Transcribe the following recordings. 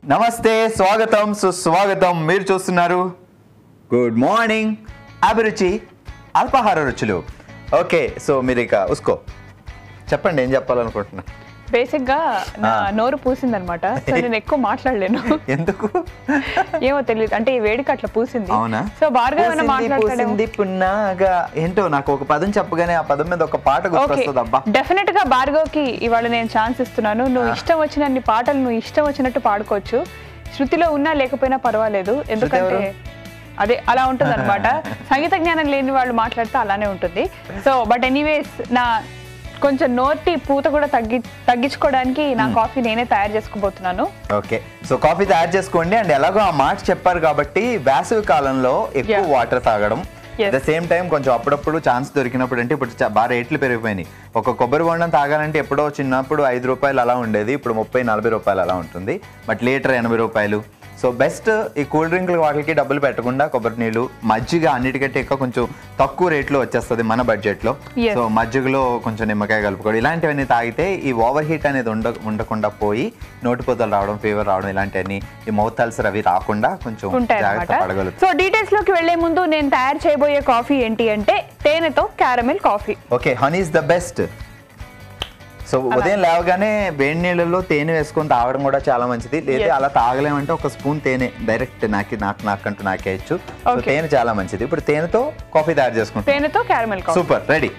నమస్తే స్వాగతం సుస్వాగతం మీరు చూస్తున్నారు గుడ్ మార్నింగ్ అభిరుచి అల్పాహార రుచులు ఓకే సో మీరు ఇక ఉసుకో చెప్పండి ఏం చెప్పాలనుకుంటున్నా బేసిక్ గా నా ఆ. నోరు పూసిందనమాట సో నేను ఎక్కువ మాట్లాడలేను ఎందుకు ఏమో తెలియదు అంటే ఈ వేడికి అట్లా పూసింది అవునా సో భార్గవ్ ఏమైనా పూసింది, మాట్లాడతాడేమో పూసింది పున్నాగా ఏంటో నాకు ఒక పదం చెప్పగానే ఆ పదం మీద ఒక పాట ఓకే గుర్తొస్తుంది అబ్బా డెఫినెట్ గా భార్గవ్ కి ఇవాళ నేను ఛాన్స్ ఇస్తున్నాను నువ్వు ఇష్టం వచ్చినన్ని పాటలు నువ్వు ఇష్టం వచ్చినట్టు పాడుకోవచ్చు శృతిలో ఉన్నా లేకపోయినా పర్వాలేదు ఎందుకంటే ఎవరు? అదే అలా ఉంటుంది అనమాట సంగీత జ్ఞానం లేని వాళ్ళు మాట్లాడితే అలానే ఉంటుంది సో బట్ ఎనీవేస్ నా కొంచెం నోటి పూత కూడా తగ్గి తగ్గించుకోవడానికి నా కాఫీ నేనే తయారు చేసుకోబోతున్నాను ఓకే సో కాఫీ తయారు చేసుకోండి అండ్ ఎలాగో ఆ మాట చెప్పారు కాబట్టి వేసవి కాలంలో ఎక్కువ Yeah. వాటర్ తాగడం Yes. ద సేమ్ టైం కొంచెం అప్పుడప్పుడు ఛాన్స్ దొరికినప్పుడు అంటే ఇప్పుడు చా- బాగా రేట్లు పెరిగిపోయినాయి ఒక కొబ్బరి బొండం తాగాలంటే ఎప్పుడో చిన్నప్పుడు ఐదు రూపాయలు అలా ఉండేది ఇప్పుడు ముప్పై నలభై రూపాయలు అలా ఉంటుంది బట్ లీటర్ ఎనభై రూపాయలు సో బెస్ట్ ఈ కూల్ డ్రింక్లు వాటికి డబ్బులు పెట్టకుండా కొబ్బరి నీళ్ళు మజ్జిగ అన్నిటికంటే ఎక్కువ కొంచెం తక్కువ రేట్లో వచ్చేస్తుంది మన బడ్జెట్లో Yes. సో మజ్జిగలో కొంచెం నిమ్మకాయ కలుపుకోవడం ఇలాంటివన్నీ తాగితే ఈ ఓవర్ హీట్ అనేది ఉండ ఉండకుండా పోయి నోటిపోతలు రావడం ఫీవర్ రావడం ఇలాంటివన్నీ ఈ మౌత్ అల్సర్ అవి రాకుండా కొంచెం ఉంటాయి జాగ్రత్త అనమాట పడగలుగుతాం సో డీటెయిల్స్ లోకి వెళ్లే ముందు నేను తయారు చేయబోయే కాఫీ ఏంటి అంటే తేనెతో caramel coffee okay honey is the best so ఉదయం లేవగానే వేడి నీళ్ళలో తేనె వేసుకొని తాగడం కూడా చాలా మంచిది లేదా Yes. అలా తాగలేమంటే ఒక స్పూన్ తేనె డైరెక్ట్ నాకు నాకు నాకంటూ నాకేయచ్చు సో Okay. తేనె చాలా మంచిది ఇప్పుడు తేనెతో కాఫీ తయారు చేసుకుంటాం తేనెతో caramel coffee super ready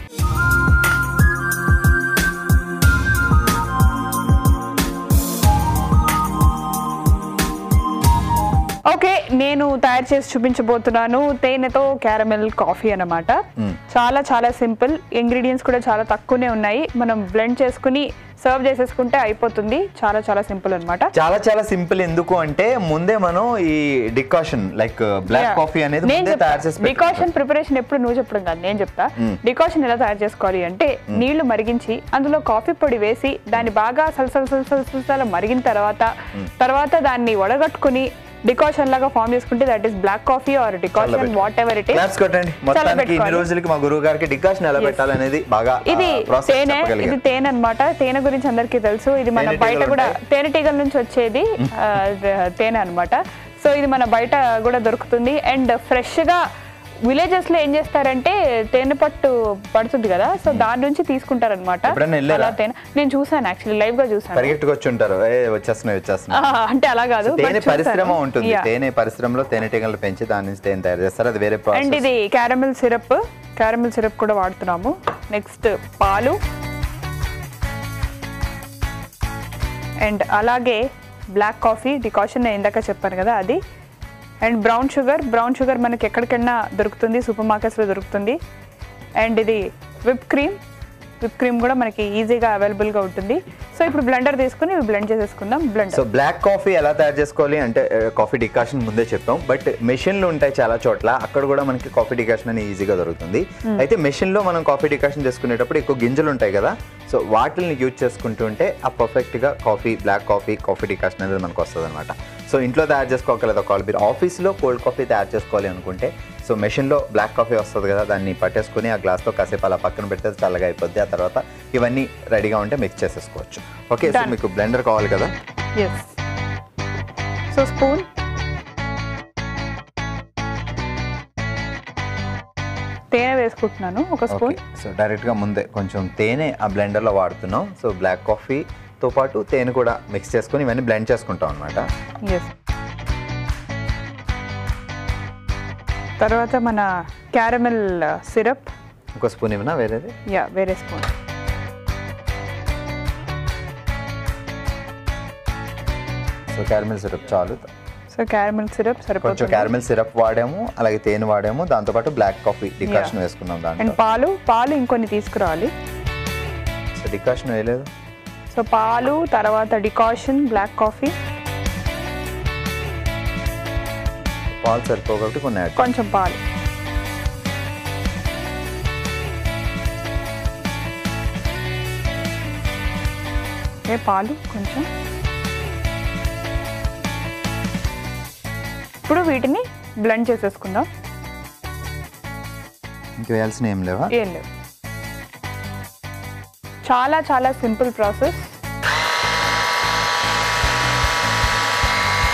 okay నేను తయారు చేసి చూపించబోతున్నాను తేనెతో క్యారమెల్ కాఫీ అన్నమాట Mm. చాలా చాలా సింపుల్ ఇంగ్రీడియంట్స్ కూడా చాలా తక్కువనే ఉన్నాయి మనం బ్లెండ్ చేసుకుని సర్వ్ చేసేసుకుంటే అయిపోతుంది చాలా చాలా సింపుల్ అన్నమాట చాలా చాలా సింపుల్ ఎందుకు అంటే ముందే మనం ఈ డికాషన్ లైక్ బ్లాక్ కాఫీ అనేది ముందే తయారు చేసి పెట్టుకుంటాం. డికాషన్ ప్రిపరేషన్ ఎప్పుడు నువ్వు చెప్పడం కాదు నేను చెప్తా Mm. డికాషన్ ఎలా తయారు చేసుకోవాలి అంటే నీళ్లు మరిగించి అందులో కాఫీ పొడి వేసి దాన్ని బాగా సలసల సలసల సలసల మరిగిన తర్వాత తర్వాత దాన్ని వడగట్టుకుని డికాషన్ లాగా ఫామ్ చేసుకుంటే that is black coffee or decoction చల్లబెట్టు. వాట్ ఎవర్ ఇట్ క్లాప్స్ కొట్టండి మొత్తానికి ఇన్ని రోజులకి మా గురువు గారికి డికాషన్ ఎలా Yes. పెట్టాలనేది బాగా ఇది ప్రాసెస్ తేనె ఇది చెప్పగలిగారు తేనె అన్నమాట తేనె గురించి అందరికీ తెలుసు ఇది మన తేనెటీగలు బయట కూడా ఉంటాయి. తేనెటీగల నుంచి వచ్చేది ఆ, తేనె అన్నమాట సో ఇది మన బయట కూడా దొరుకుతుంది అండ్ ఫ్రెష్ గా విలేజెస్ లో ఏం చేస్తారంటే తేనె పట్టు పడుతుంది కదా సో దాని నుంచి తీసుకుంటారనమాట ఎప్పుడైనా వెళ్ళారా? తేనె నేను చూసాను యాక్చువల్లీ లైవ్ గా చూసాను పరిగెట్టుకు వచ్చి ఉంటారు ఏ వచ్చేస్తున్నాయి వచ్చేస్తున్నాయి ఆ, అంటే అలా కాదు but తేనె చూసాను. పరిశ్రమ ఉంటుంది Yeah. తేనె పరిశ్రమలో తేనెటీగలు పెంచి దాని నుంచి తేనె తయారు చేస్తారు అది వేరే అండ్ ప్రాసెస్ ఇది క్యారమిల్ సిరప్ క్యారమిల్ సిరప్ కూడా వాడుతున్నాము నెక్స్ట్ పాలు అండ్ అలాగే బ్లాక్ కాఫీ డికాషన్ నేను ఇందాక చెప్పాను కదా అది and brown sugar brown sugar మనకి ఎక్కడికైనా దొరుకుతుంది సూపర్ మార్కెట్స్లో దొరుకుతుంది అండ్ ఇది విప్ క్రీమ్ విప్ క్రీమ్ కూడా మనకి ఈజీగా అవైలబుల్గా ఉంటుంది సో ఇప్పుడు బ్లెండర్ తీసుకుని బ్లెండ్ చేసేసుకుందాం సో బ్లెండర్ బ్లాక్ కాఫీ ఎలా తయారు చేసుకోవాలి అంటే కాఫీ డికాషన్ ముందే చెప్పాం బట్ మెషిన్లు ఉంటాయి చాలా చోట్ల అక్కడ కూడా మనకి కాఫీ డికాషన్ అని ఈజీగా దొరుకుతుంది అయితే మెషిన్లో మనం కాఫీ డికాషన్ చేసుకునేటప్పుడు ఎక్కువ గింజలు ఉంటాయి కదా సో వాటిని యూజ్ చేసుకుంటూ ఉంటే ఆ పర్ఫెక్ట్గా coffee black coffee coffee decoction అనేది మనకు వస్తుంది అనమాట సో ఇంట్లో తయారు చేసుకోగలదు ఒకవేళ మీరు ఆఫీస్లో కోల్డ్ కాఫీ తయారు చేసుకోవాలి అనుకుంటే సో మెషిన్లో బ్లాక్ కాఫీ వస్తుంది కదా దాన్ని పట్టేసుకుని ఆ గ్లాస్తో కాసేపు అలా పక్కన పెడితే అది చల్లగా అయిపోద్ది ఆ తర్వాత ఇవన్నీ రెడీగా ఉంటే మిక్స్ చేసేసుకోవచ్చు ఓకే సో Done. మీకు బ్లెండర్ కావాలి కదా ఎస్ సో స్పూన్ తేనె వేసుకుంటున్నాను ఒక స్పూన్ ఓకే సో డైరెక్ట్గా ముందే కొంచెం తేనె ఆ బ్లెండర్లో వాడుతున్నాం సో బ్లాక్ కాఫీతో పాటు తేనె కూడా మిక్స్ చేసుకొని ఇవన్నీ బ్లెండ్ చేసుకుంటాం అనమాట ఎస్ తర్వాత మన క్యారమెల్ సిరప్ ఇంకో స్పూన్ ఏమైనా వేరేది యా వేరే స్పూన్ సో క్యారమిల్ సిరప్ చాలు సో క్యారమెల్ సిరప్ కొంచెం సరిపోతుంది క్యారమిల్ సిరప్ వాడాము అలాగే తేనె వాడాము దాంతోపాటు బ్లాక్ కాఫీ డికాషన్ Yeah. వేసుకున్నాం అండ్ దాంట్లో పాలు పాలు ఇంకొన్ని తీసుకురావాలి సో డికాషన్ వేయలేదు సో పాలు తర్వాత డికాషన్ బ్లాక్ కాఫీ పాలు సరిపో కాబట్టి కొన్ని యాడ్ కొంచెం పాలు ఏ పాలు కొంచెం ఇప్పుడు వీటిని బ్లెండ్ చేసేసుకుందాం ఇంక వేయాల్సిన ఏం లేవా ఏం లేవు చాలా చాలా simple process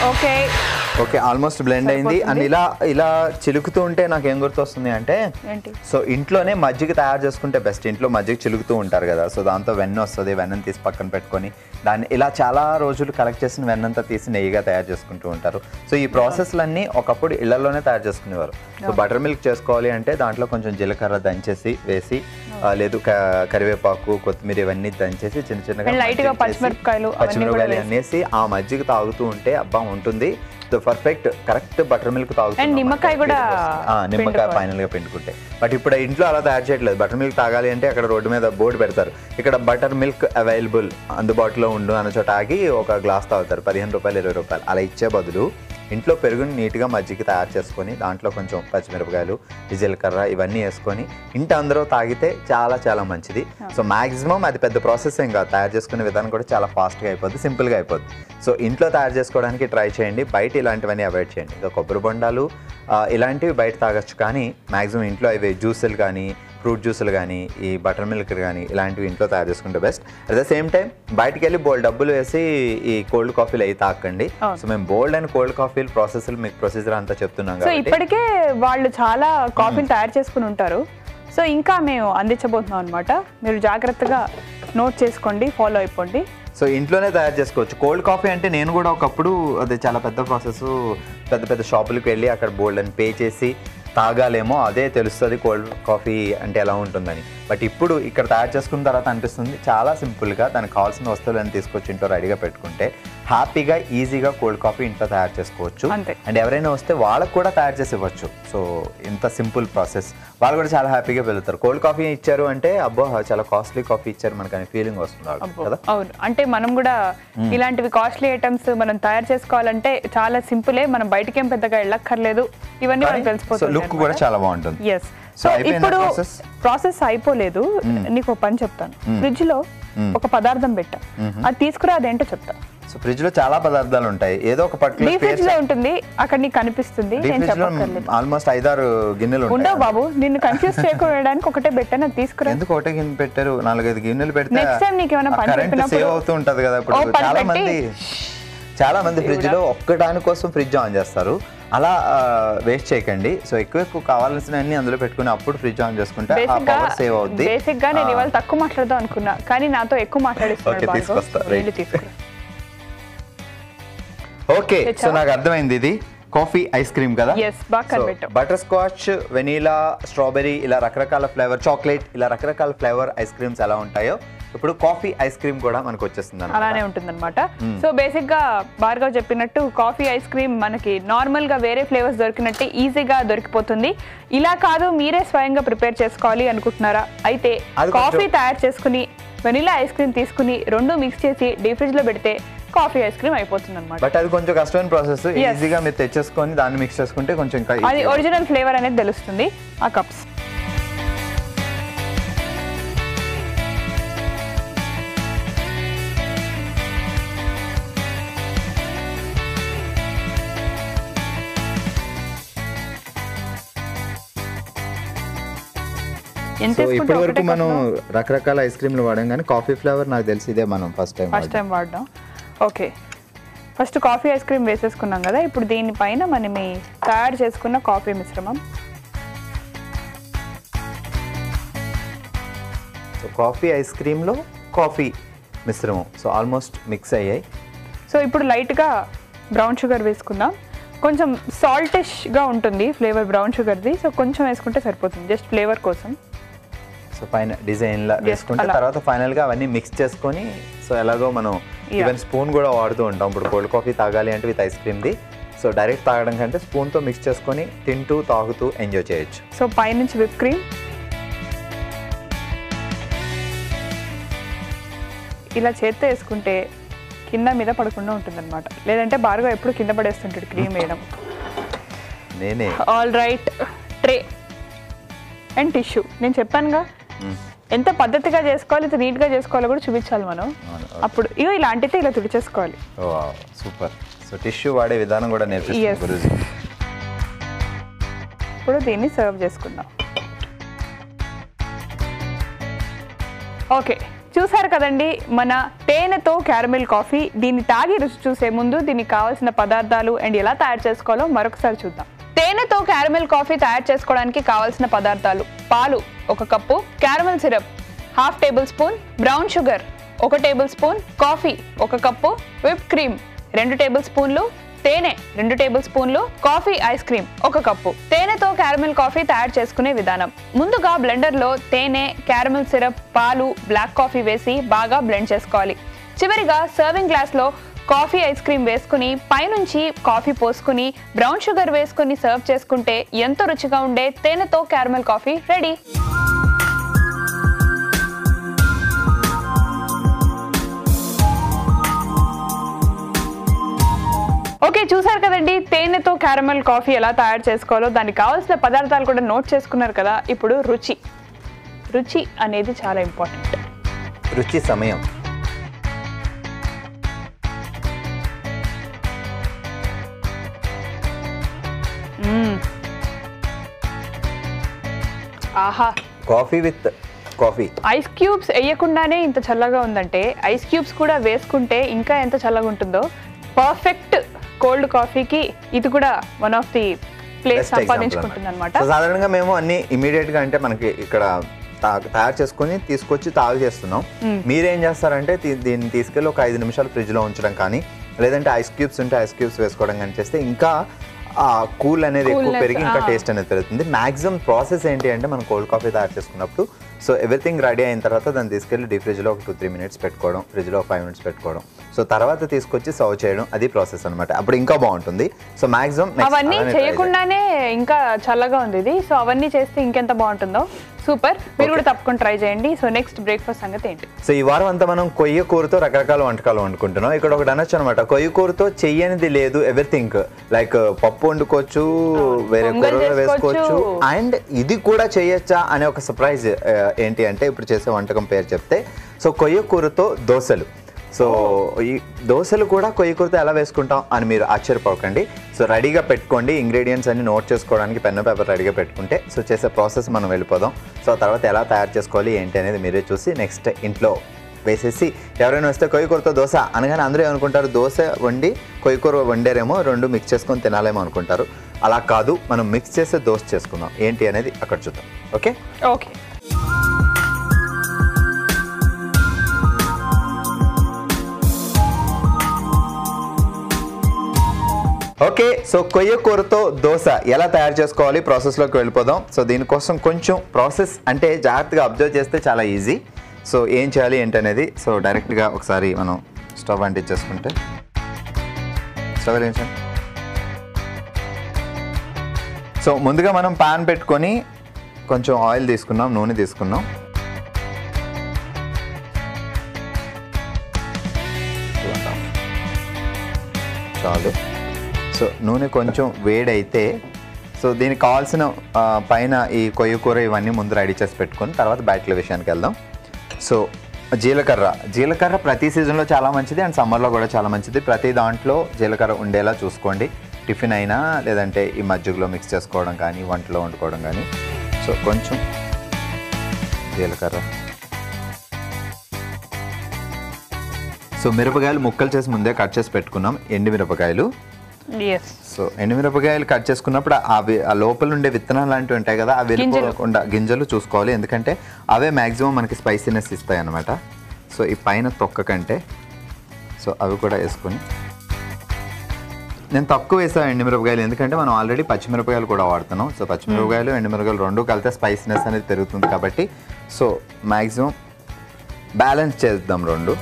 okay okay almost blend అయింది అండ్ ఇలా ఇలా చిలుకుతూ ఉంటే నాకు ఏం గుర్తొస్తుంది అంటే ఏంటి సో ఇంట్లోనే మజ్జిగ తయారు చేసుకుంటే బెస్ట్ ఇంట్లో మజ్జిగ చిలుకుతూ ఉంటారు కదా సో దాంతో వెన్న వస్తుంది వెన్నను తీసి పక్కన పెట్టుకొని దాన్ని ఇలా చాలా రోజులు కలెక్ట్ చేసిన వెన్నంతా తీసి నెయ్యిగా తయారు చేసుకుంటూ ఉంటారు సో ఈ ప్రాసెస్లన్నీ ఒకప్పుడు ఇళ్లలోనే తయారు చేసుకునేవారు సో బటర్ మిల్క్ చేసుకోవాలి అంటే దాంట్లో కొంచెం జీలకర్ర దంచేసి వేసి ఆ, లేదు క- కరివేపాకు కొత్తిమీర ఇవన్నీ దంచేసి చిన్న చిన్నగా And light గా మజ్జిగ చేసి, పచ్చిమిరపకాయలు అవన్నీ కూడా పచ్చిమిరపకాయలు వేసి. అనేసి ఆ మజ్జిగ తాగుతూ ఉంటే అబ్బా ఉంటుంది so perfect correct buttermilk తాగుతూ And నిమ్మకాయ కూడా నిమ్మకాయ పిండుకోవాలి. ఫైనల్ గా పిండుకుంటే బట్ ఇప్పుడు ఇంట్లో అలా తయారు చేయట్లేదు బటర్ మిల్క్ తాగాలి అంటే అక్కడ రోడ్డు మీద బోర్డు పెడతారు ఇక్కడ బటర్ మిల్క్ అవైలబుల్ అందుబాటులో ఉండు అన్న చోట ఆగి ఒక గ్లాస్ తాగుతారు పదిహేను రూపాయలు ఇరవై రూపాయలు అలా ఇచ్చే బదులు ఇంట్లో పెరుగుని నీట్గా మజ్జిగ తయారు చేసుకొని దాంట్లో కొంచెం పచ్చిమిరపకాయలు జీలకర్ర ఇవన్నీ వేసుకొని ఇంటి అందరూ తాగితే చాలా చాలా మంచిది సో మాక్సిమం అది పెద్ద ప్రాసెస్ ఏం కాదు తయారు చేసుకునే విధానం కూడా చాలా ఫాస్ట్గా అయిపోద్ది సింపుల్గా అయిపోద్ది సో ఇంట్లో తయారు చేసుకోవడానికి ట్రై చేయండి బయట ఇలాంటివన్నీ అవాయిడ్ చేయండి ఇంకా కొబ్బరి బొండాలు ఆ, ఇలాంటివి బయట తాగొచ్చు కానీ మాక్సిమం ఇంట్లో అవి జ్యూసులు కానీ ఫ్రూట్ జ్యూసులు కానీ ఈ బటర్ మిల్క్ కానీ ఇలాంటివి ఇంట్లో తయారు చేసుకుంటే best at the same time బయటికి వెళ్ళి బోల్డ్ డబ్బులు వేసి ఈ కోల్డ్ కాఫీలు అవి తాకండి అవును. సో మేము బోల్డ్ అండ్ కోల్డ్ కాఫీలు ప్రాసెస్లు మీకు ప్రొసీజర్ అంతా చెప్తున్నాం సో కాబట్టి ఇప్పటికే వాళ్ళు చాలా కాఫీలు తయారు చేసుకుని ఉంటారు సో ఇంకా మేము అందించబోతున్నాం అనమాట మీరు జాగ్రత్తగా నోట్ చేసుకోండి ఫాలో అయిపోండి సో ఇంట్లోనే తయారు చేసుకోవచ్చు కోల్డ్ కాఫీ అంటే నేను కూడా ఒకప్పుడు అది చాలా పెద్ద ప్రాసెస్ పెద్ద పెద్ద షాపులకు వెళ్ళి అక్కడ బోల్డ్ అని పే చేసి తాగాలేమో అదే తెలుస్తుంది కోల్డ్ కాఫీ అంటే ఎలా ఉంటుందని బట్ ఇప్పుడు ఇక్కడ తయారు చేసుకున్న తర్వాత అనిపిస్తుంది చాలా సింపుల్గా దానికి కావాల్సిన వస్తువులను తీసుకొచ్చి ఇంట్లో రెడీగా పెట్టుకుంటే హ్యాపీగా ఈజీగా కోల్డ్ కాఫీ ఇంట్లో తయారు చేసుకోవచ్చు అంతే. అండ్ ఎవరైనా వస్తే వాళ్ళకు కూడా తయారు చేసి ఇవ్వచ్చు సో ఇంత సింపుల్ ప్రాసెస్ వాళ్ళు కూడా చాలా హ్యాపీగా వెళ్తారు కోల్డ్ కాఫీ ఇచ్చారు అంటే అబ్బో చాలా కాస్ట్లీ కాఫీ ఇచ్చారు మనకు అనే ఫీలింగ్ వస్తుంది వాళ్ళకి అబ్బో, కదా అవును అంటే మనం కూడా ఇలాంటివి కాస్ట్లీ ఐటమ్స్ మనం తయారు చేసుకోవాలంటే చాలా సింపులే మనం బయటకేం పెద్దగా వెళ్ళక్కర్లేదు ఇవన్నీ మనకు సో తెలిసిపోతుంది లుక్ కూడా చాలా బాగుంటుంది ఎస్ So, సో అయిపోయిందా ఇప్పుడు process? ప్రాసెస్ అయిపోలేదు నీకు ఒక పని చెప్తాను ఫ్రిడ్జ్ లో ఒక పదార్థం పెట్టా అది తీసుకురా అదేంటో చెప్తా సో ఫ్రిడ్జ్ లో చాలా పదార్థాలు ఉంటాయి ఏదో ఒక డీ పర్టికులర్ ఫ్రిడ్జ్ లో ఉంటుంది అక్కడ నీకు కనిపిస్తుంది డీప్ నేను ఫ్రిడ్జ్ లో చెప్పక్కర్లేదు ఆల్మోస్ట్ ఐదారు గిన్నెలు ఉండవు ఉంటాయి బాబు నిన్ను కన్ఫ్యూజ్ చేయడానికి ఒకటే పెట్టాను అది తీసుకురా ఎందుకు ఒకటే గిన్నె పెట్టారు నాలుగైదు గిన్నెలు పెడితే Next time నీకు ఏమైనా పని కరెంట్ చెప్పినప్పుడు- సేవ్ అవుతూ ఉంటది కదా ఓ ఇప్పుడు పని చాలా పెట్టి- మంది చాలా మంది ఫ్రిడ్జ్ లో ఒక్కదాని కోసం ఫ్రిడ్జ్ ఆన్ చేస్తారు అలా వేస్ట్ చేయకండి సో ఎక్కువ ఎక్కువ కావాల్సిన అన్ని అందులో పెట్టుకుని అప్పుడు ఫ్రిడ్జ్ ఆన్ చేసుకుంటే ఆ బేసిక్ గా పవర్ సేవ్ అవుద్ది బేసిక్ గా నేను ఆ, ఇవాళ తక్కువ మాట్లాడదాం అనుకున్నా కానీ నాతో ఎక్కువ మాట్లాడిస్తున్నాడు Okay, భార్గవ్. తీసుకొస్తా. వెళ్ళి Right. తీసుకురా ఓకే సో తెచ్చావా? నాకు అర్థమైంది ఇది కాఫీ ఐస్ క్రీమ్ కదా Yes, బాగా కనిపెట్టావు. బటర్ స్కాచ్ వెనీలా స్ట్రాబెరీ ఇలా రకరకాల ఫ్లేవర్ చాక్లెట్ ఇలా రకరకాల ఫ్లేవర్ ఐస్ క్రీమ్స్ ఎలా ఉంటాయో ఇప్పుడు కాఫీ ఐస్ క్రీమ్ కూడా మనకు వచ్చేస్తుంది అలానే ఉంటుందన్నమాట సో బేసిక్ గా భార్గవ్ చెప్పినట్టు కాఫీ ఐస్ క్రీమ్ మనకి నార్మల్ గా వేరే ఫ్లేవర్స్ దొరికినట్టే ఈజీగా దొరికిపోతుంది ఇలా కాదు మీరే స్వయంగా ప్రిపేర్ చేసుకోవాలి అనుకుంటున్నారా అయితే అది కొంచెం- కాఫీ తయారు చేసుకుని వెనిలా ఐస్ క్రీమ్ తీసుకుని రెండు మిక్స్ చేసి డీప్ ఫ్రిడ్జ్ లో పెడితే కాఫీ ఐస్ క్రీమ్ అయిపోతుంది అనమాట బట్ అది కొంచెం కష్టమైన ప్రాసెస్ Yes. ఈజీగా మీరు తెచ్చేసుకొని దాన్ని మిక్స్ చేసుకుంటే కొంచెం ఇంకా అది easy. ఒరిజినల్ ఫ్లేవర్ అనేది తెలుస్తుంది ఆ కప్స్ ఎంత సో వేసుకుంటే ఇప్పటి వరకు ఒకటే మనం కప్లో? రకరకాల ఐస్ క్రీమ్లు వాడాం కానీ కాఫీ ఫ్లేవర్ నాకు తెలిసి ఇదే మనం ఫస్ట్ టైం ఫస్ట్ టైం వాడడం okay first coffee ice cream వేసేసుకున్నాం కదా ఇప్పుడు దీనిపైన మనం ఈ తయారు చేసుకున్న కాఫీ మిశ్రమం సో కాఫీ ఐస్ క్రీమ్లో కాఫీ మిశ్రమం సో ఆల్మోస్ట్ మిక్స్ అయ్యాయి సో ఇప్పుడు లైట్గా బ్రౌన్ షుగర్ వేసుకుందాం కొంచెం సాల్టిష్గా ఉంటుంది ఫ్లేవర్ బ్రౌన్ షుగర్ది సో కొంచెం వేసుకుంటే సరిపోతుంది జస్ట్ ఫ్లేవర్ కోసం సో పైన డిజైన్ లా వేసుకుంటే అలా. తర్వాత ఫైనల్ గా అవన్నీ మిక్స్ చేసుకొని సో ఎలాగో మనం Yeah. ఈవెన్ స్పూన్ కూడా వాడుతూ ఉంటాం ఇప్పుడు కోల్డ్ కాఫీ తాగాలి అంటే విత్ ఐస్ క్రీమ్ది సో డైరెక్ట్ తాగడం కంటే స్పూన్తో మిక్స్ చేసుకొని తింటూ తాగుతూ ఎంజాయ్ చేయొచ్చు సో పైనుంచి విప్ క్రీమ్ ఇలా చేత్తో వేసుకుంటే కింద మీద పడకుండా ఉంటుందన్నమాట లేదంటే బారుగా ఎప్పుడు కింద పడేస్తుంటాడు క్రీమ్ వేయడం నేనే all right tray and tissue నేను చెప్పానుగా మ్మ్. ఎంత పద్ధతిగా చేసుకోవాలి ఎంత నీట్గా చేసుకోవాలో కూడా చూపించాలి మనం అవును, అప్పుడు ఇగో ఇలాంటితే ఇలా తుడిచేసుకోవాలి ఓ సూపర్ సో టిష్యూ వాడే విధానం కూడా నేర్పిస్తుంది Yes. గురూజీ ఇప్పుడు దీన్ని సర్వ్ చేసుకుందాం ఓకే చూసారు కదండి మన తేనెతో క్యారమిల్ కాఫీ దీన్ని తాగి రుచి చూసే ముందు దీనికి కావాల్సిన పదార్థాలు అండ్ ఎలా తయారు చేసుకోవాలో మరొకసారి చూద్దాం తేనెతో క్యారమిల్ కాఫీ తయారు చేసుకోవడానికి కావాల్సిన పదార్థాలు పాలు ఒక cup caramel syrup half tablespoon brown sugar ఒక టేబుల్ స్పూన్ కాఫీ ఒక కప్పు విప్ క్రీమ్ రెండు టేబుల్ స్పూన్లు తేనె రెండు టేబుల్ స్పూన్లు కాఫీ ఐస్ క్రీమ్ ఒక కప్పు తేనెతో క్యారమిల్ కాఫీ తయారు చేసుకునే విధానం ముందుగా బ్లెండర్ లో తేనె క్యారమిల్ సిరప్ పాలు బ్లాక్ కాఫీ వేసి బాగా బ్లెండ్ చేసుకోవాలి చివరిగా సర్వింగ్ గ్లాస్ లో కాఫీ ఐస్ క్రీమ్ వేసుకుని పైనుంచి కాఫీ పోసుకుని బ్రౌన్ షుగర్ వేసుకుని సర్వ్ చేసుకుంటే ఎంతో రుచిగా ఉండే తేనెతో క్యారమిల్ కాఫీ రెడీ ఓకే చూసారు కదండి తేనెతో క్యారమెల్ కాఫీ ఎలా తయారు చేసుకోవాలో దానికి కావాల్సిన పదార్థాలు కూడా నోట్ చేసుకున్నారు కదా ఇప్పుడు రుచి రుచి అనేది చాలా ఇంపార్టెంట్ రుచి సమయం ఆహా coffee with coffee ice cubes వేయకుండానే ఇంత చల్లగా ఉందంటే ఐస్ క్యూబ్స్ కూడా వేసుకుంటే ఇంకా ఎంత చల్లగా ఉంటుందో పర్ఫెక్ట్ కోల్డ్ కాఫీకి ఇది కూడా వన్ ఆఫ్ ది ప్లేస్ సంపాదించుకుంటుంది అనమాట సో సాధారణంగా మేము అన్ని ఇమీడియట్ గా అంటే మనకి ఇక్కడ తా- తయారు చేసుకొని తీసుకొచ్చి తాగు చేస్తున్నాం మీరేం చేస్తారంటే తీ- దీన్ని తీసుకెళ్ళి ఒక ఐదు నిమిషాలు ఫ్రిడ్జ్ లో ఉంచడం కానీ లేదంటే ఐస్ క్యూబ్స్ ఉంటే ఐస్ క్యూబ్స్ వేసుకోవడం కానీ చేస్తే ఇంకా ఆ కూల్ అనేది ఎక్కువ Coolness, పెరిగి ఇంకా ఆ. టేస్ట్ అనేది పెరుగుతుంది మాక్సిమం ప్రాసెస్ ఏంటి అంటే మనం కోల్డ్ కాఫీ తయారు చేసుకున్నప్పుడు సో ఎవ్రీథింగ్ రెడీ అయిన తర్వాత దాన్ని తీసుకెళ్ళి డీ ఫ్రిడ్జ్లో ఒక టూ త్రీ మినిట్స్ పెట్టుకోవడం ఫ్రిడ్జ్లో ఒక ఫైవ్ మినిట్స్ పెట్టుకోవడం సో తర్వాత తీసుకొచ్చి సర్వ్ చేయడం అది ప్రాసెస్ అనమాట అప్పుడు ఇంకా బాగుంటుంది సో మాక్సిమం అవన్నీ చేయకుండానే ఇంకా చల్లగా ఉంది ఇది సో అవన్నీ చేస్తే ఇంకెంత బాగుంటుందో సూపర్ మీరు కూడా తప్పకుండా ట్రై చేయండి సో నెక్స్ట్ బ్రేక్ఫాస్ట్ సంగతి ఏంటి సో ఈ వారం అంతా మనం కొయ్య కూరతో రకరకాల వంటకాలు వండుకుంటున్నాం ఇక్కడ ఒకటి అనొచ్చు అనమాట కొయ్య కూరతో చెయ్యనిది లేదు ఎవ్రీథింగ్ లైక్ పప్పు వండుకోవచ్చు వేరే పొంగల్ కూరలు వేసుకోవచ్చు చేసుకోవచ్చు. అండ్ ఇది కూడా చేయొచ్చా అనే ఒక సర్ప్రైజ్ ఏంటి అంటే ఇప్పుడు చేసే వంటకం పేరు చెప్తే సో కొయ్య కూరతో దోశలు సో ఈ దోశలు కూడా కొయ్య కూరతో ఎలా వేసుకుంటాం అని మీరు ఆశ్చర్యపోకండి సో రెడీగా పెట్టుకోండి ఇంగ్రీడియంట్స్ అన్ని నోట్ చేసుకోవడానికి పెన్ పేపర్ రెడీగా పెట్టుకుంటే సో చేసే ప్రాసెస్ మనం వెళ్ళిపోదాం సో తర్వాత ఎలా తయారు చేసుకోవాలి ఏంటి అనేది మీరే చూసి నెక్స్ట్ ఇంట్లో వేసేసి ఎవరైనా వస్తే కొయ్య కూరతో దోశ అనగానే అందరూ ఏమనుకుంటారు దోశ వండి కొయ్య కూర వండారేమో రెండు మిక్స్ చేసుకొని తినాలేమో అనుకుంటారు అలా కాదు మనం మిక్స్ చేసే దోశ చేసుకుందాం ఏంటి అనేది అక్కడ చూద్దాం ఓకే ఓకే ఓకే సో కొయ్య కూరతో దోశ ఎలా తయారు చేసుకోవాలి ప్రాసెస్లోకి వెళ్ళిపోదాం సో దీనికోసం కొంచెం ప్రాసెస్ అంటే జాగ్రత్తగా అబ్జర్వ్ చేస్తే చాలా ఈజీ సో ఏం చేయాలి ఏంటనేది సో డైరెక్ట్గా ఒకసారి మనం స్టవ్ అంటించేసుకుంటే స్టవ్ వెలిగించండి సో ముందుగా మనం పాన్ పెట్టుకొని కొంచెం ఆయిల్ తీసుకున్నాం నూనె తీసుకున్నాం Two and half. చాలు సో నూనె కొంచెం వేడైతే సో దీనికి కావాల్సిన ఆ, పైన ఈ కొయ్య కూర ఇవన్నీ ముందు రెడీ చేసి పెట్టుకొని తర్వాత బ్యాట్ల విషయానికి వెళ్దాం సో జీలకర్ర జీలకర్ర ప్రతి సీజన్లో చాలా మంచిది అండ్ సమ్మర్లో కూడా చాలా మంచిది ప్రతి దాంట్లో జీలకర్ర ఉండేలా చూసుకోండి టిఫిన్ అయినా లేదంటే ఈ మజ్జిగలో మిక్స్ చేసుకోవడం కానీ వంటలో వండుకోవడం కానీ సో కొంచెం జీలకర్ర సో మిరపకాయలు ముక్కలు చేసి ముందే కట్ చేసి పెట్టుకున్నాం ఎండు మిరపకాయలు ఎస్ సో ఎండుమిరపకాయలు కట్ చేసుకున్నప్పుడు అవి ఆ లోపల ఉండే విత్తనాలు లాంటివి ఉంటాయి కదా అవి వెళ్ళిపోకుండా గింజలు చూసుకోవాలి ఎందుకంటే అవే మ్యాక్సిమం మనకి స్పైసీనెస్ ఇస్తాయి అన్నమాట సో ఈ పైన తొక్క కంటే సో అవి కూడా వేసుకొని నేను తక్కువ వేసాను ఎండుమిరపకాయలు ఎందుకంటే మనం ఆల్రెడీ పచ్చిమిరపకాయలు కూడా వాడుతున్నాం సో పచ్చిమిరపకాయలు ఎండుమిరపకాయలు రెండు కలితే స్పైసీనెస్ అనేది పెరుగుతుంది కాబట్టి సో మ్యాక్సిమం బ్యాలెన్స్ చేద్దాం రెండు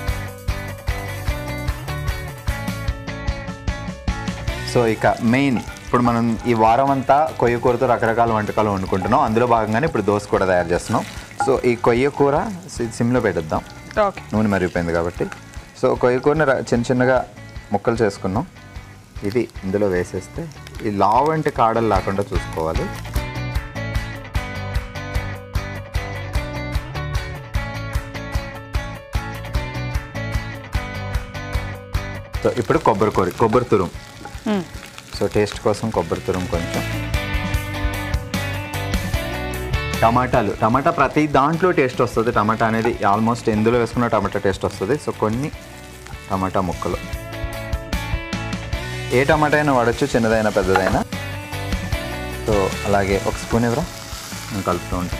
సో ఇక మెయిన్ ఇప్పుడు మనం ఈ వారం అంతా కొయ్య కూరతో రకరకాల వంటకాలు వండుకుంటున్నాం అందులో భాగంగానే ఇప్పుడు దోశ కూడా తయారు చేస్తున్నాం సో ఈ కొయ్య కూర సి- సిమ్లో పెట్టేద్దాం ఓకే నూనె మరిగిపోయింది కాబట్టి సో కొయ్య కూరని ర- చిన్న చిన్నగా ముక్కలు చేసుకున్నాం ఇది ఇందులో వేసేస్తే ఈ లావ్ అంటే కాడలు లేకుండా చూసుకోవాలి సో ఇప్పుడు కొబ్బరి కూర కొబ్బరి తురుం సో టేస్ట్ కోసం కొబ్బరి తురుం కొంచెం టమాటాలు టమాటా ప్రతి దాంట్లో టేస్ట్ వస్తుంది టమాటా అనేది ఆల్మోస్ట్ ఎందులో వేసుకున్న టమాటా టేస్ట్ వస్తుంది సో కొన్ని టమాటా ముక్కలు ఏ టమాటా అయినా వాడచ్చు చిన్నదైనా పెద్దదైనా సో అలాగే ఒక స్పూన్ ఎవరా నేను కలుపుతూ ఉంటాను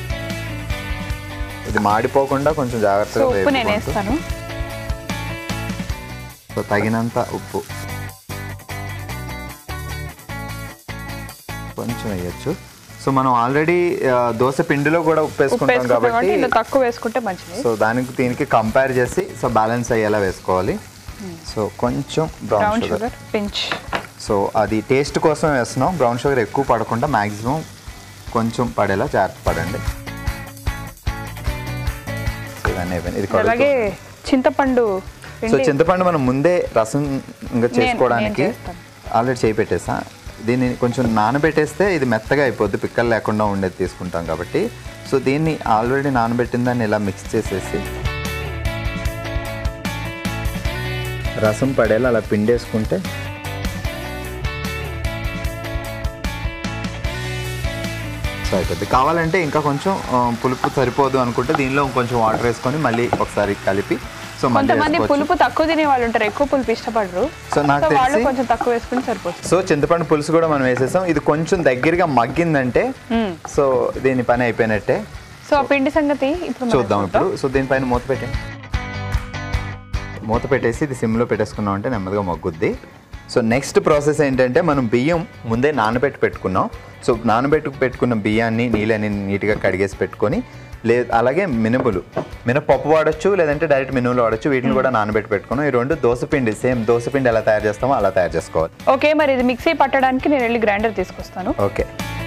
ఇది మాడిపోకుండా కొంచెం సో జాగ్రత్తగా ఉప్పు నేను వేపుకుంటూ. వేస్తాను సో తగినంత ఉప్పు కొంచెం వేయచ్చు సో మనం ఆల్రెడీ దోశ పిండిలో కూడా ఉప్పు ఉప్పు వేసుకుంటాం వేసుకుంటాం కాబట్టి కాబట్టి ఇలా తక్కువ వేసుకుంటే మంచిది సో దానికి దీనికి కంపేర్ చేసి సో బ్యాలెన్స్ అయ్యేలా వేసుకోవాలి సో కొంచెం brown brown sugar sugar pinch so అది టేస్ట్ కోసం వేస్తున్నాం బ్రౌన్ షుగర్ ఎక్కువ పడకుండా మ్యాక్సిమం కొంచెం పడేలా జాగ్రత్త పడండి సో ఇవన్నీ అయిపోయింది. ఇది అలాగే చింతపండు సో పిండి చింతపండు మనం ముందే రసం ఇంకా చేసుకోవడానికి నేను చేస్తాను. ఆల్రెడీ చేయి పెట్టేసా దీన్ని కొంచెం నానబెట్టేస్తే ఇది మెత్తగా అయిపోద్ది పిక్కలు లేకుండా ఉండేది తీసుకుంటాం కాబట్టి సో దీన్ని ఆల్రెడీ నానబెట్టిన దాన్ని ఇలా మిక్స్ చేసేసి రసం పడేలా అలా పిండేసుకుంటే సో అయిపోద్ది కావాలంటే ఇంకా కొంచెం ఆ, పులుపు సరిపోదు అనుకుంటే దీనిలో కొంచెం వాటర్ వేసుకొని మళ్ళీ ఒకసారి కలిపి సో మళ్ళీ కొంతమంది వేసుకోవచ్చు. పులుపు తక్కువ తినే వాళ్ళు ఉంటారు ఎక్కువ పులుపు ఇష్టపడరు సో నాకు సో వాళ్ళు తెలిసి కొంచెం తక్కువ వేసుకుని సరిపోతుంది సో చింతపండు పులుసు కూడా మనం వేసేసాం ఇది కొంచెం దగ్గరగా మగ్గిందంటే మ్మ్. సో దీని పని అయిపోయినట్టే సో ఆ పిండి సంగతి ఇప్పుడు మనం చూద్దాం ఇప్పుడు సో దీనిపైన మూత పెట్టండి మూత పెట్టేసి ఇది సిమ్లో పెట్టేసుకున్నాం అంటే నెమ్మదిగా మగ్గుద్ది సో నెక్స్ట్ ప్రాసెస్ ఏంటంటే మనం బియ్యం ముందే నానబెట్టి పెట్టుకున్నాం సో నానబెట్టు పెట్టుకున్న బియ్యాన్ని నీళ్ళని నీట్గా కడిగేసి పెట్టుకొని లే అలాగే మినుములు మినపప్పు వాడచ్చు లేదంటే డైరెక్ట్ మినుములు వాడచ్చు వీటిని కూడా నానబెట్టి పెట్టుకున్నాం ఈ రెండు దోసపిండి సేమ్ దోసపిండి ఎలా తయారు చేస్తామో అలా తయారు చేసుకోవాలి ఓకే మరి ఇది మిక్సీ పట్టడానికి నేను వెళ్ళి గ్రైండర్ తీసుకొస్తాను ఓకే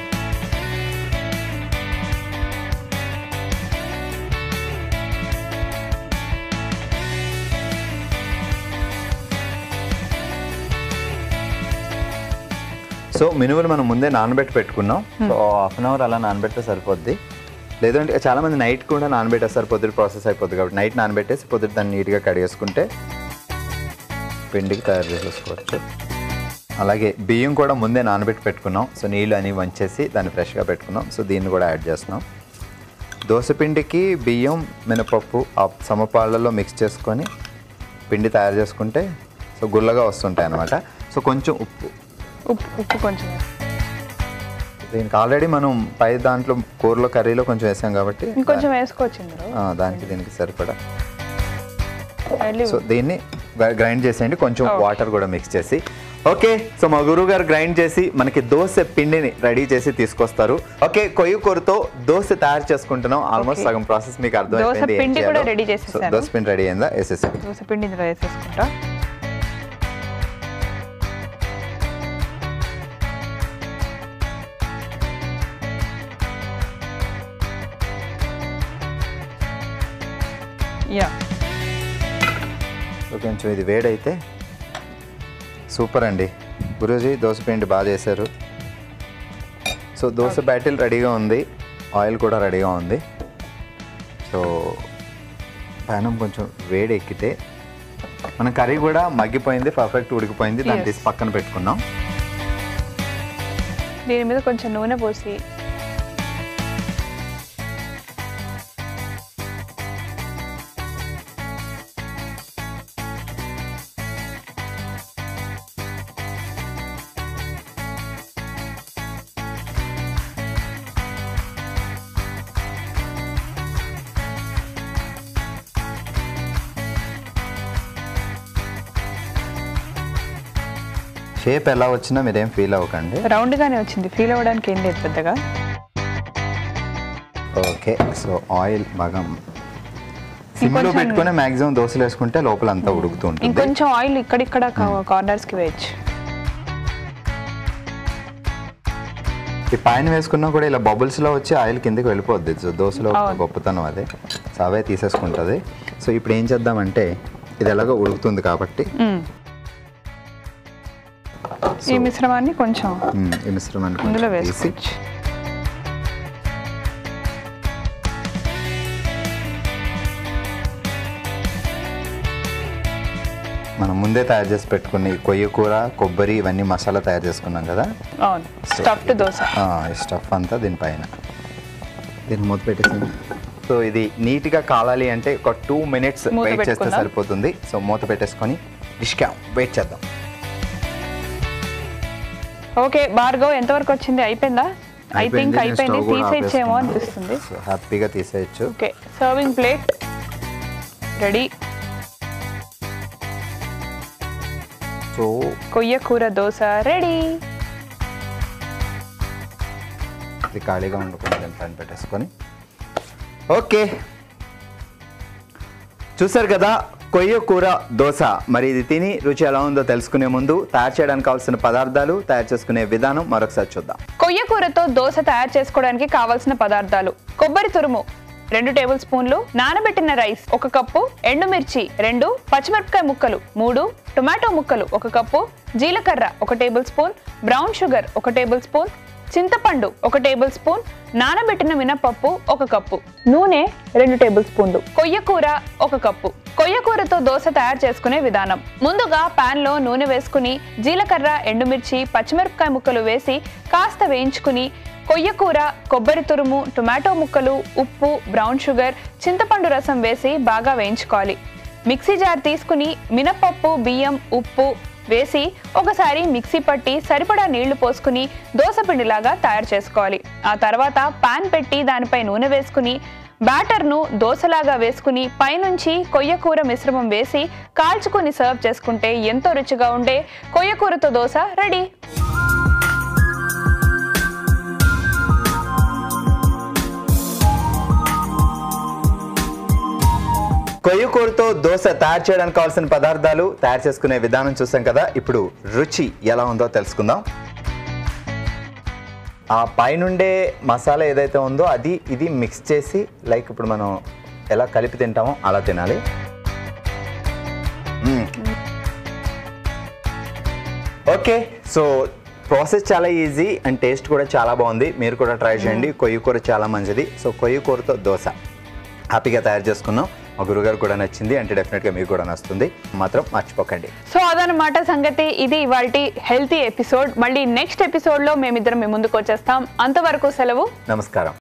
సో మినుములు మనం ముందే నానబెట్టి పెట్టుకున్నాం సో హాఫ్ అన్ అవర్ అలా నానబెడితే సరిపోద్ది లేదంటే చాలా మంది నైట్ కూడా నానబెట్టేస్తారు పొద్దుట ప్రాసెస్ అయిపోద్ది కాబట్టి నైట్ నానబెట్టేసి పొద్దుట దాన్ని నీట్గా కడిగేసుకుంటే పిండికి తయారు చేసేసుకోవచ్చు అలాగే బియ్యం కూడా ముందే నానబెట్టి పెట్టుకున్నాం సో నీళ్ళు అని వంచేసి దాన్ని ఫ్రెష్గా పెట్టుకున్నాం సో దీన్ని కూడా యాడ్ చేస్తున్నాం దోసపిండికి బియ్యం మినపప్పు ఆ సమపాళ్ళలో మిక్స్ చేసుకొని పిండి తయారు చేసుకుంటే సో గుల్లగా వస్తుంటాయి అన్నమాట సో కొంచెం ఉప్పు ఉప్పు ఉప్పు కొంచెం వేస్తాను. దీనికి ఆల్రెడీ మనం పై దాంట్లో కూరలో కర్రీలో కొంచెం వేసాం కాబట్టి ఇంకొంచెం వేసుకోవచ్చు ఇందులో ఆ, దానికి దీనికి సరిపడా వెళ్ళి సో దీన్ని గ్రై- గ్రైండ్ చేసేయండి కొంచెం వాటర్ కూడా మిక్స్ చేసి ఓకే సో మా గురువు గారు గ్రైండ్ చేసి మనకి దోశ పిండిని రెడీ చేసి తీసుకొస్తారు ఓకే కొయ్యి కూరతో దోశ తయారు చేసుకుంటున్నాం ఆల్మోస్ట్ Okay. సగం ప్రాసెస్ మీకు అర్థమైపోయింది దోస ఏం పిండి కూడా చేయాలో. ready సో చేసేసాను. దోశ పిండి రెడీ అయిందా వేసేసి దోశ పిండి ఇందులో వేసేసుకుంటా యా సో కొంచెం ఇది వేడైతే సూపర్ అండి గురూజీ దోశ పిండి బాగా చేశారు సో దోశ బ్యాటిల్ రెడీగా ఉంది ఆయిల్ కూడా రెడీగా ఉంది సో పానం కొంచెం వేడి ఎక్కితే మన కర్రీ కూడా మగ్గిపోయింది పర్ఫెక్ట్ ఉడికిపోయింది దాన్ని Yes. తీసి పక్కన పెట్టుకున్నాం దీని మీద కొంచెం నూనె పోసి షేప్ ఎలా వచ్చినా మీరేం ఫీల్ అవ్వకండి రౌండ్ గానే వచ్చింది ఫీల్ అవ్వడానికి ఏం లేదు పెద్దగా ఓకే సో ఆయిల్ బాగా సిమ్లో ఇంకొంచెం- పెట్టుకుని మాక్సిమం దోశలు వేసుకుంటే లోపల అంతా ఉడుకుతూ ఉంటుంది ఇంకొంచెం ఆయిల్ ఇక్కడిక్కడ కార్నర్స్ కి వేయచ్చు ఈ పైన వేసుకున్నా కూడా ఇలా బబుల్స్ లో వచ్చి ఆయిల్ కిందకి వెళ్ళిపోద్ది సో దోశలో ఒక అవును. గొప్పతనం అదే సో అవే తీసేసుకుంటుంది సో ఇప్పుడు ఏం చేద్దామంటే ఇది ఎలాగో ఉడుకుతుంది కాబట్టి మ్మ్. ఈ మిశ్రమాన్ని కొంచెం మ్, ఈ మిశ్రమాన్ని ఇందులో కొంచెం తీసి వేసుకోవచ్చు మనం ముందే తయారు చేసి పెట్టుకున్న ఈ కొయ్య కూర కొబ్బరి ఇవన్నీ మసాలా తయారు చేసుకున్నాం కదా అవును స్టఫ్డ్ దోశ ఆ, ఈ స్టఫ్ అంతా దీనిపైన దీన్ని మూత పెట్టేసి సో ఇది నీట్గా కాలాలి అంటే ఒక టూ మినిట్స్ మూత వెయిట్ చేస్తే పెట్టుకుందాం. సరిపోతుంది సో మూత పెట్టేసుకొని డిష్కా వెయిట్ చేద్దాం ఓకే భార్గవ్ ఎంతవరకు వచ్చింది అయిపోయిందా ఐ థింక్ నేను అయిపోయింది స్టవ్ కూడా తీసేయచ్చేమో ఆపేసుకున్నాను. అనిపిస్తుంది సో హ్యాపీగా తీసేయచ్చు okay serving plate ready so కొయ్య కూర దోశ రెడీ ఇది ఖాళీగా ఉండకుండా దాని పైన పెట్టేసుకొని ఓకే చూసారు కదా కొయ్య కూర దోశ మరి ఇది తిని రుచి ఎలా ఉందో తెలుసుకునే ముందు తయారు చేయడానికి కావాల్సిన పదార్థాలు తయారు చేసుకునే విధానం మరొకసారి చూద్దాం కొయ్య కూరతో దోశ తయారు చేసుకోవడానికి కావాల్సిన పదార్థాలు కొబ్బరి తురుము రెండు టేబుల్ స్పూన్లు నానబెట్టిన రైస్ ఒక కప్పు ఎండుమిర్చి రెండు పచ్చిమిరపకాయ ముక్కలు మూడు టొమాటో ముక్కలు ఒక కప్పు జీలకర్ర ఒక టేబుల్ స్పూన్ బ్రౌన్ షుగర్ ఒక టేబుల్ స్పూన్ చింతపండు ఒక టేబుల్ స్పూన్ నానబెట్టిన మినపప్పు ఒక కప్పు నూనె రెండు టేబుల్ స్పూన్లు కొయ్య కూర ఒక కప్పు కొయ్య కూరతో దోశ తయారు చేసుకునే విధానం ముందుగా పాన్ లో నూనె వేసుకుని జీలకర్ర ఎండుమిర్చి పచ్చిమిరపకాయ ముక్కలు వేసి కాస్త వేయించుకుని కొయ్య కూర కొబ్బరి తురుము టొమాటో ముక్కలు ఉప్పు బ్రౌన్ షుగర్ చింతపండు రసం వేసి బాగా వేయించుకోవాలి మిక్సీ జార్ తీసుకుని మినపప్పు బియ్యం ఉప్పు వేసి ఒకసారి మిక్సీ పట్టి సరిపడా నీళ్లు పోసుకుని దోశ పిండిలాగా తయారు చేసుకోవాలి ఆ తర్వాత పాన్ పెట్టి దానిపై నూనె వేసుకుని బ్యాటర్ను దోశలాగా వేసుకుని పైనుంచి కొయ్యకూర మిశ్రమం వేసి కాల్చుకుని సర్వ్ చేసుకుంటే ఎంతో రుచిగా ఉండే కొయ్యకూరతో దోశ రెడీ కొయ్య కూరతో దోశ తయారు చేయడానికి కావాల్సిన పదార్థాలు తయారు చేసుకునే విధానం చూసాం కదా ఇప్పుడు రుచి ఎలా ఉందో తెలుసుకుందాం ఆ పైనుండే మసాలా ఏదైతే ఉందో అది ఇది మిక్స్ చేసి లైక్ ఇప్పుడు మనం ఎలా కలిపి తింటామో అలా తినాలి మ్మ్. ఓకే సో ప్రాసెస్ చాలా ఈజీ అండ్ టేస్ట్ కూడా చాలా బాగుంది మీరు కూడా ట్రై చేయండి కొయ్య కూర చాలా మంచిది సో కొయ్య కూరతో దోశ హ్యాపీగా తయారు చేసుకున్నాం మా గురుగారు కూడా నచ్చింది అంటే డెఫినెట్గా మీకు కూడా నచ్చుతుంది మాత్రం మర్చిపోకండి సో అదనమాట సంగతి ఇది ఇవాళ హెల్తీ ఎపిసోడ్ మళ్ళీ నెక్స్ట్ ఎపిసోడ్లో మేమిద్దరం మీ ముందుకు వచ్చేస్తాం అంతవరకు సెలవు నమస్కారం